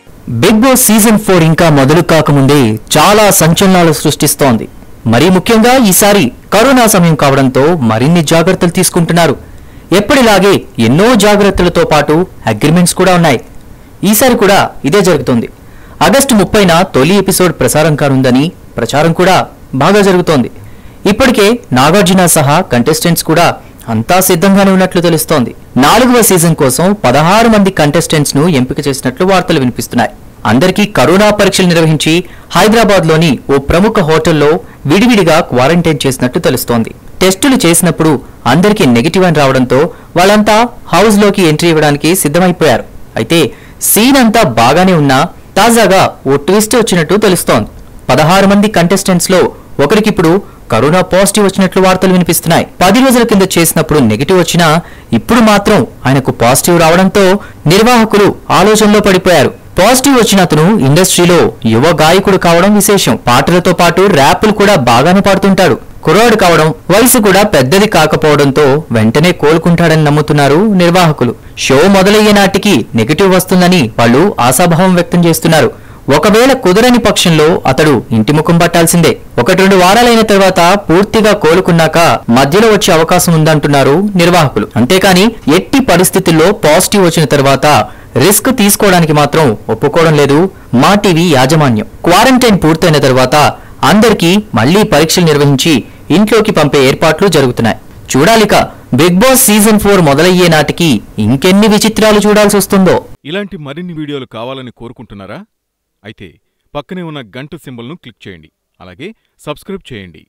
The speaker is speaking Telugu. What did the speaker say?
బిగ్ బాస్ సీజన్ ఫోర్ ఇంకా మొదలు కాకముందే చాలా సంచలనాలు సృష్టిస్తోంది మరీ ముఖ్యంగా ఈసారి కరోనా సమయం కావడంతో మరిన్ని జాగ్రత్తలు తీసుకుంటున్నారు ఎప్పటిలాగే ఎన్నో జాగ్రత్తలతో పాటు అగ్రిమెంట్స్ కూడా ఉన్నాయి ఈసారి కూడా ఇదే జరుగుతుంది ఆగస్టు ముప్పైన తొలి ఎపిసోడ్ ప్రసారం కానుందని ప్రచారం కూడా బాగా జరుగుతోంది ఇప్పటికే నాగార్జున సహా కంటెస్టెంట్స్ కూడా అంతా సిద్ధంగానే ఉన్నట్లు తెలుస్తోంది నాలుగవ సీజన్ కోసం పదహారు మంది కంటెస్టెంట్స్ ను ఎంపిక చేసినట్లు వార్తలు వినిపిస్తున్నాయి అందరికీ కరోనా పరీక్షలు నిర్వహించి హైదరాబాద్ లోని ఓ ప్రముఖ హోటల్లో విడివిడిగా క్వారంటైన్ చేసినట్టు తెలుస్తోంది టెస్టులు చేసినప్పుడు అందరికీ నెగిటివ్ అని రావడంతో వాళ్ళంతా హౌస్ లోకి ఎంట్రీ ఇవ్వడానికి సిద్ధమైపోయారు అయితే సీన్ అంతా బాగానే ఉన్నా తాజాగా ఓ ట్విస్ట్ వచ్చినట్టు తెలుస్తోంది పదహారు మంది కంటెస్టెంట్స్ లో ఒకరికిప్పుడు కరోనా పాజిటివ్ వచ్చినట్లు వార్తలు వినిపిస్తున్నాయి పది రోజుల కింద చేసినప్పుడు నెగిటివ్ వచ్చినా ఇప్పుడు మాత్రం ఆయనకు పాజిటివ్ రావడంతో నిర్వాహకులు ఆలోచనలో పడిపోయారు పాజిటివ్ వచ్చిన అతను ఇండస్ట్రీలో యువ గాయకుడు కావడం విశేషం పాటలతో పాటు ర్యాపులు కూడా బాగానే పాడుతుంటాడు కుర్రాడు కావడం వయసు కూడా పెద్దది కాకపోవడంతో వెంటనే కోలుకుంటాడని నమ్ముతున్నారు నిర్వాహకులు షో మొదలయ్యే నాటికి నెగిటివ్ వస్తుందని వాళ్ళు ఆశాభావం వ్యక్తం చేస్తున్నారు ఒకవేళ కుదరని పక్షంలో అతడు ఇంటి ముఖం పట్టాల్సిందే ఒకటి రెండు వారాలైన తర్వాత పూర్తిగా కోలుకున్నాక మధ్యలో వచ్చే అవకాశం ఉందంటున్నారు నిర్వాహకులు అంతేకాని ఎట్టి పరిస్థితుల్లో పాజిటివ్ వచ్చిన తర్వాత రిస్క్ తీసుకోవడానికి మాత్రం ఒప్పుకోవడం లేదు మా టీవీ యాజమాన్యం క్వారంటైన్ పూర్తయిన తర్వాత అందరికీ మళ్లీ పరీక్షలు నిర్వహించి ఇంట్లోకి పంపే ఏర్పాట్లు జరుగుతున్నాయి చూడాలిక బిగ్ బాస్ సీజన్ ఫోర్ మొదలయ్యే నాటికి ఇంకెన్ని విచిత్రాలు చూడాల్సి వస్తుందో ఇలాంటి మరిన్ని వీడియోలు కావాలని కోరుకుంటున్నారా అయితే పక్కనే ఉన్న గంట సింబల్ను క్లిక్ చేయండి అలాగే సబ్స్క్రైబ్ చేయండి